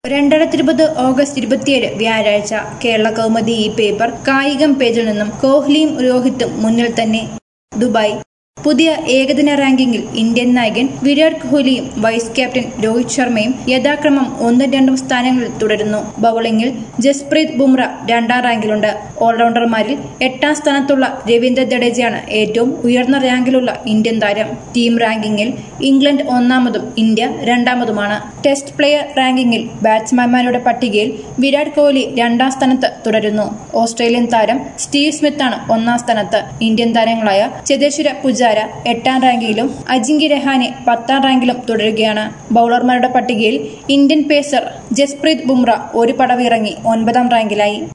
രണ്ടായിരത്തി ഇരുപത് ഓഗസ്റ്റ് ഇരുപത്തിയേഴ് വ്യാഴാഴ്ച കേരള കൗമുദി ഈ പേപ്പർ കായികം പേജിൽ നിന്നും കോഹ്ലിയും രോഹിത്തും മുന്നിൽ തന്നെ ദുബായ് പുതിയ ഏകദിന റാങ്കിങ്ങിൽ ഇന്ത്യൻ നായകൻ വിരാട് കോഹ്ലിയും വൈസ് ക്യാപ്റ്റൻ രോഹിത് ശർമ്മയും യഥാക്രമം ഒന്നും രണ്ടും സ്ഥാനങ്ങളിൽ തുടരുന്നു ബൌളിംഗിൽ ജസ്പ്രീത് ബുംറ രണ്ടാം റാങ്കിലുണ്ട് ഓൾറൗണ്ടർമാരിൽ എട്ടാം സ്ഥാനത്തുള്ള രവീന്ദ്ര ജഡേജയാണ് ഏറ്റവും ഉയർന്ന റാങ്കിലുള്ള ഇന്ത്യൻ താരം ടീം റാങ്കിങ്ങിൽ ഇംഗ്ലണ്ട് ഒന്നാമതും ഇന്ത്യ രണ്ടാമതുമാണ് ടെസ്റ്റ് പ്ലെയർ റാങ്കിങ്ങിൽ ബാറ്റ്സ്മാൻമാരുടെ പട്ടികയിൽ വിരാട് കോഹ്ലി രണ്ടാം സ്ഥാനത്ത് തുടരുന്നു ഓസ്ട്രേലിയൻ താരം സ്റ്റീവ് സ്മിത്താണ് ഒന്നാം സ്ഥാനത്ത് ഇന്ത്യൻ താരങ്ങളായ ചെതേശ്വര പുജാര എട്ടാം റാങ്കിലും അജിങ്ക്യ രഹാനെ പത്താം റാങ്കിലും തുടരുകയാണ് ബൌളർമാരുടെ പട്ടികയിൽ ഇന്ത്യൻ പേസർ ജസ്പ്രീത് ബുംറ ഒരു പടവിറങ്ങി ഒൻപതാം റാങ്കിലായി